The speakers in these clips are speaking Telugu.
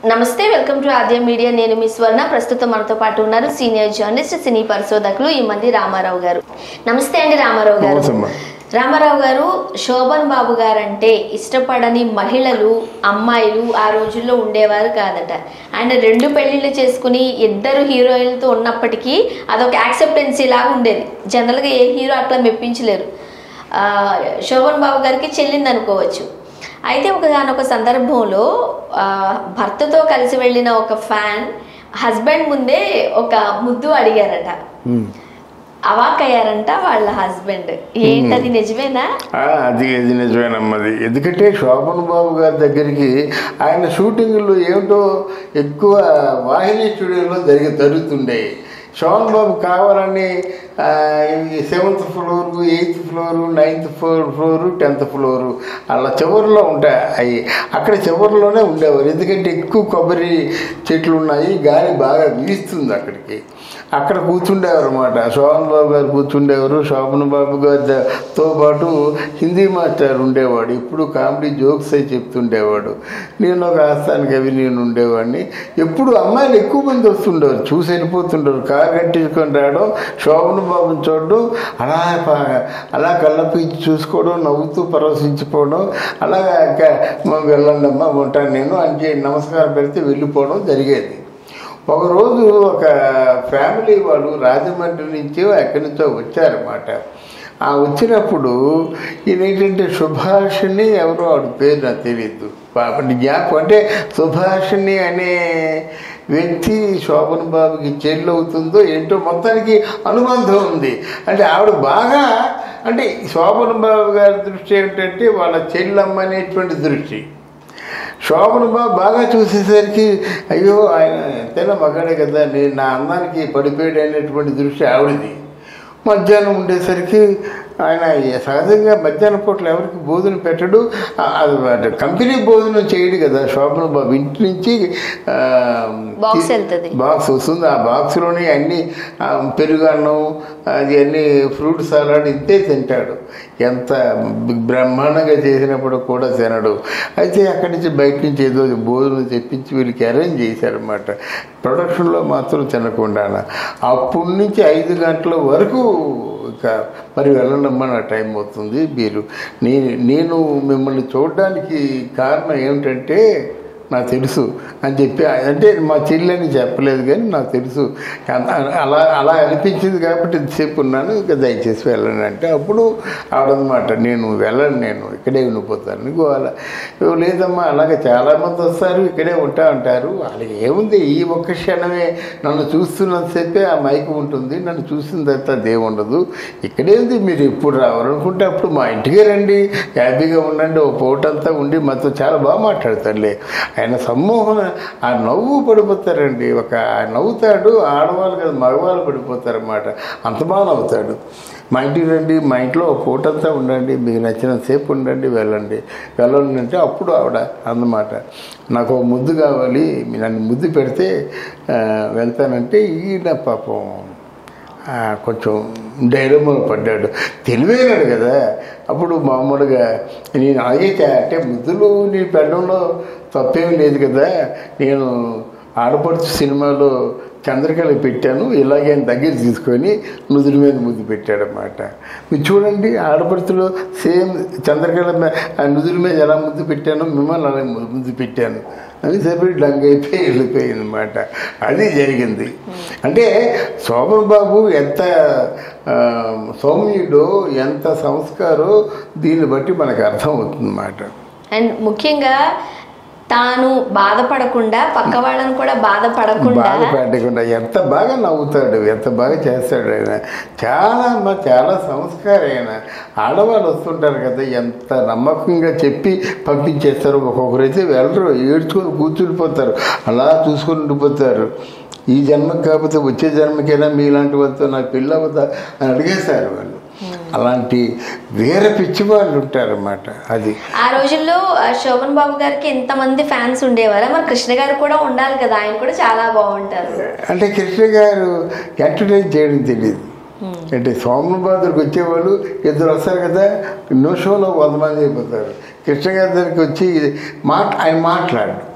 నమస్తే వెల్కమ్ టు ఆద్య మీడియా నేను మీ స్వర్ణ ప్రస్తుతం మనతో పాటు ఉన్నారు సీనియర్ జర్నలిస్ట్ సినీ పరిశోధకులు ఈ మంది రామారావు గారు నమస్తే అండి రామారావు గారు నమస్తేమ్మా. రామారావు గారు శోభన్ బాబు గారు అంటే ఇష్టపడని మహిళలు అమ్మాయిలు ఆ రోజుల్లో ఉండేవారు కాదట ఆయన రెండు పెళ్లిళ్ళు చేసుకుని ఇద్దరు హీరోయిన్లతో ఉన్నప్పటికీ అదొక యాక్సెప్టెన్సీ లాగా ఉండేది జనరల్గా ఏ హీరో అట్లా మెప్పించలేరు ఆ, శోభన్ బాబు గారికి చెల్లింది అనుకోవచ్చు అయితే ఒకనొక సందర్భంలో ఆ, భర్తతో కలిసి వెళ్ళిన ఒక ఫ్యాన్ హస్బెండ్ ముందే ఒక ముద్దు అడిగారట ఉమ్. అవాకయ్యారంట వాళ్ళ హస్బెండ్ ఏంటది నిజమేనా ఆ, అది అది నిజమేనమ్మది ఎందుకంటే శోభన్ బాబు గారి దగ్గరికి ఆయన షూటింగ్లు ఏమిటో ఎక్కువ వాహిని స్టూడియోలో జరిగి జరుగుతుండేవి శోభన్ బాబు కావాలని seventh floor eighth floor ninth floor floor tenth floor అలా చివరిలో ఉంటాయి అవి అక్కడ చివరిలోనే ఉండేవారు ఎందుకంటే ఎక్కువ కొబ్బరి చెట్లు ఉన్నాయి గాలి బాగా వీస్తుంది అక్కడికి అక్కడ కూర్చుండేవారు అనమాట శోభన్ బాబు గారు కూర్చుండేవారు శోభన్ బాబు గారితో పాటు హిందీ మాస్టర్ ఉండేవాడు ఇప్పుడు కామెడీ జోక్స్ అయి చెప్తుండేవాడు నేను ఒక ఆస్థాన కవి నేను ఉండేవాడిని ఎప్పుడు అమ్మాయిలు ఎక్కువ మంది వస్తుండేవారు చూసి వెళ్ళిపోతుండేవారు కారు కట్టించుకొని రావడం శోభన్ బాబుని చూడడం అలా ప- అలా కళ్ళపించి చూసుకోవడం నవ్వుతూ పరవశించిపోవడం అలాగా ఇంకా వెళ్ళండి అమ్మా ఉంటాను నేను అంటే నమస్కారం పెడితే వెళ్ళిపోవడం జరిగేది ఒకరోజు ఒక ఫ్యామిలీ వాళ్ళు రాజమండ్రి నుంచి ఎక్కడి నుంచో వచ్చారన్నమాట ఆ వచ్చినప్పుడు ఈయన ఏంటంటే సుభాషిణి ఎవరో ఆవిడ పేరు నాకు తెలియదు పాపటి జ్ఞాపకం అంటే సుభాషిణి అనే వ్యక్తి శోభన్ బాబుకి చెల్లి అవుతుందో ఏంటో మొత్తానికి అనుబంధం ఉంది అంటే ఆవిడ బాగా అంటే శోభన్ బాబు గారి దృష్టి ఏమిటంటే వాళ్ళ చెల్లమ్మ అనేటువంటి దృష్టి శోభను బాబు బాగా చూసేసరికి అయ్యో ఆయన ఎంతైనా మగాడే కదా నేను నా అందానికి పడిపోయాడు అనేటువంటి దృష్టి ఆవిడది మధ్యాహ్నం ఉండేసరికి ఆయన సహజంగా మధ్యాహ్నం పూట్ల ఎవరికి భోజనం పెట్టడు ఆ, అది అంటే కంపెనీ భోజనం చేయడు కదా శోభన బాబు ఇంటి నుంచి ఆ, Box వెళ్తది. బాక్స్ వస్తుంది ఆ బాక్స్లోనే అన్ని ఆ, పెరుగు అన్నం అది అన్ని ఫ్రూట్ సలాడ్ ఇంతే తింటాడు ఎంత బ్రహ్మాండంగా చేసినప్పుడు కూడా తినడు అయితే అక్కడి నుంచి బయట నుంచి ఏదో భోజనం తెప్పించి వీళ్ళకి అరేంజ్ చేశారన్నమాట ప్రొడక్షన్లో మాత్రం తినకుండా అప్పటి నుంచి ఐదు గంటల వరకు ఇంకా మరి వెళ్ళండమ్మా నా టైం అవుతుంది మీరు నేను నేను మిమ్మల్ని చూడడానికి కారణం ఏమిటంటే నాకు తెలుసు అని చెప్పి అంటే మా చెల్లెని చెప్పలేదు కానీ నాకు తెలుసు అ- అలా అలా అనిపించింది కాబట్టి ఇంతసేపు ఉన్నాను ఇంకా దయచేసి వెళ్ళండి అంటే అప్పుడు ఆవిడనమాట నేను వెళ్ళను నేను ఇక్కడే ఉండిపోతాను గోవాల లేదమ్మా అలాగే చాలామంది వస్తారు ఇక్కడే ఉంటా అంటారు వాళ్ళకి ఏముంది ఈ ఒక్క క్షణమే నన్ను చూస్తున్నంతసేపే ఆ మైకు ఉంటుంది నన్ను చూసిన తర్వాత దేవుండదు ఇక్కడే ఉంది మీరు ఎప్పుడు రావాలనుకుంటే అప్పుడు మా ఇంటికే రండి హ్యాపీగా ఉండండి ఓ పూటంతా ఉండి మాతో చాలా బాగా మాట్లాడతాడులే ఆయన సమ్మోహన ఆ నవ్వు పడిపోతారండి ఒక ఆయన నవ్వుతాడు ఆడవాళ్ళు కదా మగవాళ్ళు పడిపోతారన్నమాట అంత బాగా నవ్వుతాడు మా ఇంటికి రండి మా ఇంట్లో ఒక పూటంతా ఉండండి మీకు నచ్చినంతసేపు ఉండండి వెళ్ళండి వెళ్ళండి అంటే అప్పుడు ఆవిడ అన్నమాట నాకు ఒక ముద్దు కావాలి మీరు నన్ను ముద్దు పెడితే ఆ, వెళ్తానంటే ఈయన పాపం ఆ, కొంచెం డైలమో పడ్డాడు తెలివైనాడు కదా అప్పుడు మామూలుగా నేను అలాగే చే- అంటే ముద్దులు నీ పెట్టడంలో తప్పేమీ లేదు కదా నేను ఆడపడుచు సినిమాలో చంద్రకళ పెట్టాను ఇలాగే ఆయన దగ్గర తీసుకొని నుదురు మీద ముద్దు పెట్టాడనమాట మీరు చూడండి ఆడపడుచులో సేమ్ చంద్రకళ మీద ఆ నుదురు మీద ఎలా ముద్దు పెట్టానో మిమ్మల్ని అలా ము- ముద్దు పెట్టాను అని చెప్పి డంగ్ అయిపోయి వెళ్ళిపోయింది అనమాట అది జరిగింది అంటే శోభన్ బాబు ఎంత ఆ, సౌమ్యుడో ఎంత సంస్కారో దీన్ని బట్టి మనకు అర్థం అవుతుంది అన్నమాట అండ్ ముఖ్యంగా తాను బాధపడకుండా పక్క వాళ్ళని కూడా బాధపడకుండా బాగా పెట్టకుండా ఎంత బాగా నవ్వుతాడు ఎంత బాగా చేస్తాడు ఆయన చాలా మ- చాలా సంస్కారం ఆయన ఆడవాళ్ళు వస్తుంటారు కదా ఎంత నమ్మకంగా చెప్పి పంపించేస్తారు ఒక్కొక్కరైతే వెళ్ళరు ఏడ్చుకొని కూర్చుండిపోతారు అలా చూసుకొని ఉండిపోతారు ఈ జన్మకి కాకపోతే వచ్చే జన్మకైనా మీలాంటి వాళ్ళతో నాకు పెళ్ళి అవుతా అని అడిగేశారు వాళ్ళు అలాంటి వేరే పిచ్చి వాళ్ళు ఉంటారన్నమాట అది ఆ రోజుల్లో ఆ, శోభన్ బాబు గారికి ఎంతమంది ఫ్యాన్స్ ఉండేవారా మరి కృష్ణ గారు కూడా ఉండాలి కదా ఆయన కూడా చాలా బాగుంటారు అంటే కృష్ణ గారు ఎంటర్టైన్ చేయడం తెలియదు అంటే సోమబాదులకు వచ్చేవాళ్ళు ఇద్దరు వస్తారు కదా నిమిషంలో వంద మంది అయిపోతారు కృష్ణ గారి దగ్గరికి వచ్చి మాట ఆయన మాట్లాడు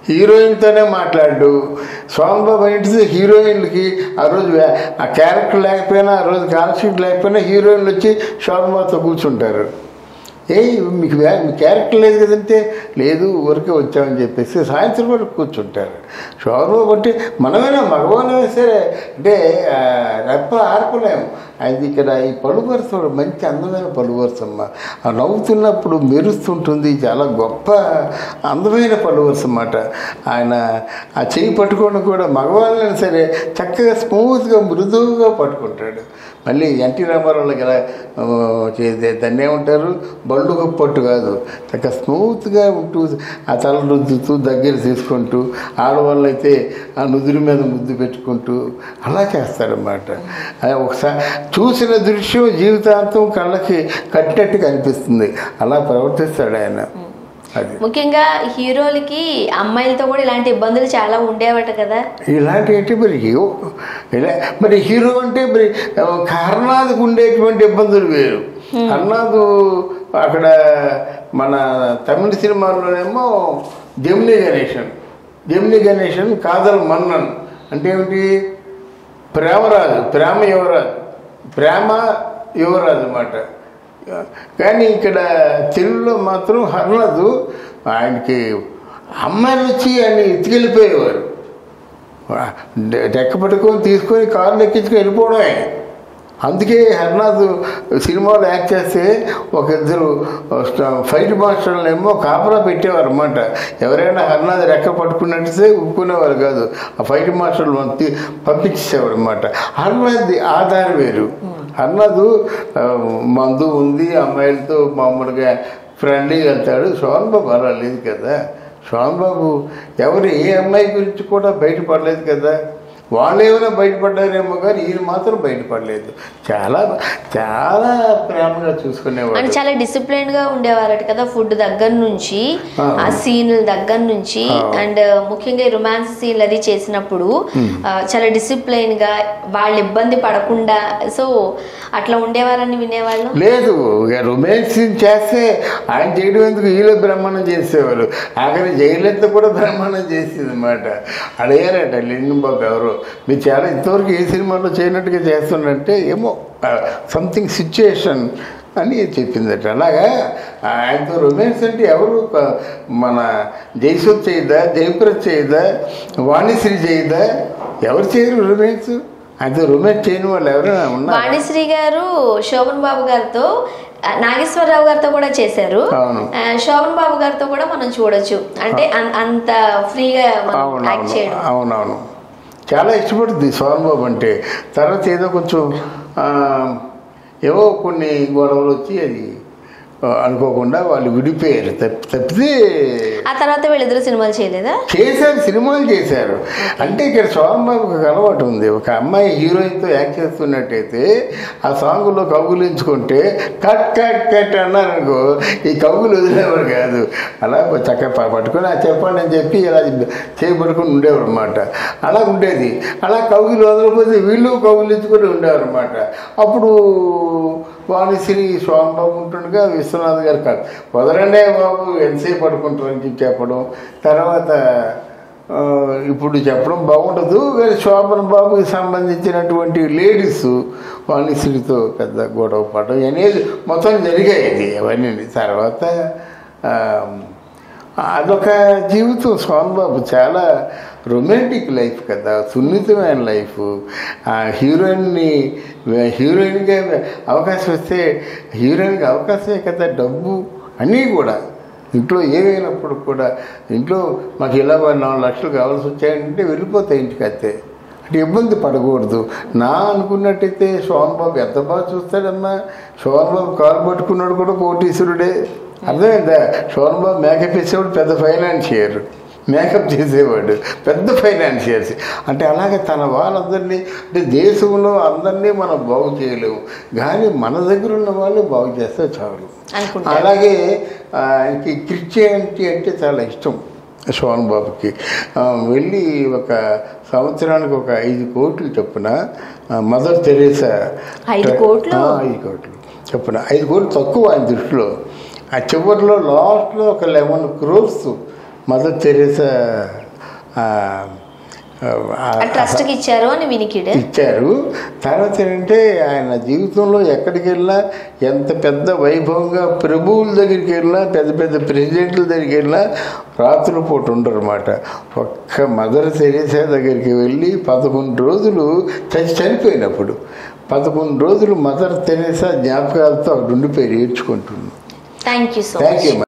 హీరోయిన్తోనే మాట్లాడు సోన్ బాబు ఏంటిది హీరోయిన్లకి ఆ రోజు వే- ఆ క్యారెక్టర్ లేకపోయినా ఆ రోజు కాన్సెప్ట్ లేకపోయినా హీరోయిన్లు వచ్చి శోభన్ బాబుతో కూర్చుంటారు ఏ మీకు వే- మీ క్యారెక్టర్ లేదు కదంటే లేదు ఊరికే వచ్చామని చెప్పేసి సాయంత్రం వరకు కూర్చుంటారు శోభన్ బట్టి మనమైనా మగవాళ్ళమే సరే అంటే ఆ, రెప్ప ఆర్పలేము అది ఇక్కడ ఈ పలువరుస కూడా మంచి అందమైన పలువరుస అమ్మ ఆ నవ్వుతున్నప్పుడు మెరుస్తుంటుంది చాలా గొప్ప అందమైన పలువరుస అన్నమాట ఆయన ఆ చెయ్యి పట్టుకోవడం కూడా మగవాళ్ళని సరే చక్కగా స్మూత్గా మృదువుగా పట్టుకుంటాడు మళ్ళీ ఎన్టీ రామారావు గల దాన్ని ఏమంటారు బళ్ళు పట్టు కాదు చక్కగా స్మూత్గా ఉంటూ ఆ తల రుద్దుతూ దగ్గర తీసుకుంటూ ఆడవాళ్ళు అయితే ఆ నుదురు మీద ముద్దు పెట్టుకుంటూ అలా చేస్తారన్నమాట అది ఒకసారి చూసిన దృశ్యం జీవితాంతం కళ్ళకి కట్టినట్టు కనిపిస్తుంది అలా ప్రవర్తిస్తాడు ఆయన అది ముఖ్యంగా హీరోలకి అమ్మాయిలతో కూడా ఇలాంటి ఇబ్బందులు చాలా ఉండేవట కదా ఇలాంటి ఏంటి మరి హీరో ఇలా మరి హీరో అంటే మరి ఆ, కర్ణాదుకు ఉండేటువంటి ఇబ్బందులు వేరు కర్ణాదు అక్కడ మన తమిళ సినిమాల్లోనేమో జమిని గణేషన్ జమిని గణేషన్ కాదల్ మన్నన్ అంటే ఏమిటి ప్రేమరాజు ప్రేమ యువరాజు ప్రేమ యువరాజు అన్నమాట కానీ ఇక్కడ తెలుగులో మాత్రం హర్నదు ఆయనకి అమ్మాయిలు వచ్చి ఆయన ఎత్తుకెళ్ళిపోయేవారు డెక్క పట్టుకొని తీసుకొని కారులో ఎక్కించుకొని వెళ్ళిపోవడమే అందుకే హర్నాథ్ సినిమాలో యాక్ట్ చేస్తే ఒక ఇద్దరు ఫైట్ మాస్టర్లు ఏమో కాపలా పెట్టేవారు అనమాట ఎవరైనా హర్నాథ్ రెక్క పట్టుకున్నట్టే ఒప్పుకునేవారు కాదు ఆ ఫైట్ మాస్టర్లు పంపి పంపించేసేవారు అనమాట హర్నాథ్ ఆధారం వేరు హర్నాథ్ ఆ, మందు ఉంది అమ్మాయిలతో మామూలుగా ఫ్రెండ్లీగా వెళ్తాడు సోన్ బాబు అలా లేదు కదా సోన్ బాబు ఎవరు ఏ అమ్మాయి గురించి కూడా బయటపడలేదు కదా వాళ్ళు ఏమైనా బయటపడ్డారేమో కానీ ఈయన మాత్రం బయటపడలేదు చాలా చాలా ప్రేమగా అండ్ చూసుకునేవాడు చాలా డిసిప్లైన్ గా ఉండేవారట కదా ఫుడ్ దగ్గర నుంచి ఆ. ఆ సీన్ల దగ్గర నుంచి ఆ. అండ్ ముఖ్యంగా రొమాన్స్ సీన్లు అది చేసినప్పుడు ఆ, చాలా డిసిప్లైన్ గా వాళ్ళు ఇబ్బంది పడకుండా సో అట్లా ఉండేవారని వినేవాళ్ళు లేదు ఇక రొమాన్స్ సీన్ చేస్తే ఆయన చేయడం ఎందుకు వీళ్ళు బ్రహ్మాండం చేసేవారు ఆఖరి జయలలిత కూడా బ్రహ్మాండం చేసేది అనమాట అడిగారట లింగం బాబు ఎవరు మీరు చాలా ఇంతవరకు ఏ సినిమాలో చేయనట్టుగా చేస్తున్నట్టే ఏమో సంథింగ్ సిచ్యుయేషన్ అని చెప్పిందట అలాగా ఆయనతో రొమాన్స్ అంటే ఎవరు ఒక- మన జయసూద్ చేయదా జయప్రద్ చేయదా వాణిశ్రీ చేయదా ఎవరు చేయరు రొమాన్స్ ఆయనతో రొమాన్స్ చేయని వాళ్ళు ఎవరైనా ఉన్నారు వాణిశ్రీ గారు శోభన్ బాబు గారితో ఆ, నాగేశ్వరరావు గారితో కూడా చేశారు అవును. ఆ, శోభన్ బాబు గారితో కూడా మనం చూడొచ్చు అంటే అన్- అంత ఫ్రీగా మనం యాక్ట్ అవునవును చేయడం అవునవును చాలా ఇష్టపడుతుంది సోహన్ బాబు అంటే తర్వాత ఏదో కొంచెం ఆ, ఏవో కొన్ని గొడవలు వచ్చి అది ఆ, అనుకోకుండా వాళ్ళు విడిపోయారు తప్పి తప్పితే ఆ తర్వాత వీళ్ళిద్దరు సినిమాలు చేయలేదా చేశారు సినిమాలు చేశారు అంటే ఇక్కడ సోహన్ బాబుకి ఒక అలవాటు ఉంది ఒక అమ్మాయి హీరోయిన్తో యాక్ట్ చేస్తున్నట్టయితే ఆ సాంగ్లో కౌగులించుకుంటే కట్ కట్ కట్ అన్నారు అనుకో ఈ కౌగులు వదిలేవారు కాదు అలా చక్కగా ప- పట్టుకొని "ఆ, చెప్పండి అని చెప్పి ఇలా చేయబడుకుని ఉండేవారు అనమాట అలా ఉండేది అలా కౌగులు వదలకపోతే వీళ్ళు కౌగులించుకొని ఉండేవారు అనమాట అప్పుడు వాణిశ్రీ సోహన్ బాబు ఉంటుండగా విశ్వనాథ్ గారు కాదు వదలండే బాబు ఎంతసేపు పడుకుంటారని చెప్పి చెప్పడం తర్వాత ఆ, ఇప్పుడు చెప్పడం బాగుండదు కానీ శోభన్ బాబుకి సంబంధించినటువంటి లేడీస్ వాణిశ్రీతో పెద్ద గొడవ పడడం అనేది మొత్తం జరిగాయి ఇది అవన్నీ తర్వాత ఆ, అదొక జీవితం సోన్ బాబు చాలా రొమాంటిక్ లైఫ్ కదా సున్నితమైన లైఫ్ ఆ హీరోయిన్ని హీరోయిన్గా అవకాశం వస్తే హీరోయిన్కి అవకాశమే కదా డబ్బు అన్నీ కూడా ఇంట్లో ఏమైనప్పుడు కూడా ఇంట్లో మాకు ఇలా మరి నాలుగు లక్షలు కావాల్సి వచ్చాయంటే వెళ్ళిపోతాయి ఇంటికి అయితే అంటే ఇబ్బంది పడకూడదు నా అనుకున్నట్టయితే సోన్ బాబు ఎంత బాగా చూస్తాడమ్మా సోన్ బాబు కారు పట్టుకున్నాడు కూడా కోటీశ్వరుడే అర్థమైందా సోన్ బాబు మేకప్ వేసేవాడు పెద్ద ఫైనాన్షియర్ మేకప్ చేసేవాడు పెద్ద ఫైనాన్షియర్స్ అంటే అలాగే తన వాళ్ళందరినీ అంటే దేశంలో అందరినీ మనం బాగు చేయలేము కానీ మన దగ్గర ఉన్న వాళ్ళు బాగు చేస్తే చాలు అనుకుంటా అలాగే ఆ, ఆయనకి క్రిస్టియానిటీ అంటే చాలా ఇష్టం సోన్ బాబుకి ఆ, వెళ్ళి ఒక సంవత్సరానికి ఒక ఐదు కోట్లు చొప్పున ఆ, మదర్ తెరేసా ఐదు కోట్లు? ఆ, ఐదు కోట్లు చొప్పున ఐదు కోట్లు తక్కువ ఆయన దృష్టిలో ఆ చివరిలో లాస్ట్లో ఒక లెవెన్ క్రోర్స్ మదర్ తెరేసా ఆ, ఆ, ఆ ట్రస్ట్కి ఇచ్చారు అని వినికిడు ఇచ్చారు తర్వాత ఏంటంటే ఆయన జీవితంలో ఎక్కడికి వెళ్ళినా ఎంత పెద్ద వైభవంగా ప్రభువుల దగ్గరికి వెళ్ళినా పెద్ద పెద్ద ప్రెసిడెంట్ల దగ్గరికి వెళ్ళినా రాత్రుల పూట ఉండరన్నమాట ఒక్క మదర్ తెరేసా దగ్గరికి వెళ్ళి పదకొండు రోజులు చచ్చి చనిపోయినప్పుడు పదకొండు రోజులు మదర్ తెరేసా జ్ఞాపకాలతో అక్కడ ఉండిపోయి నేర్చుకుంటుంది thank you so thank much you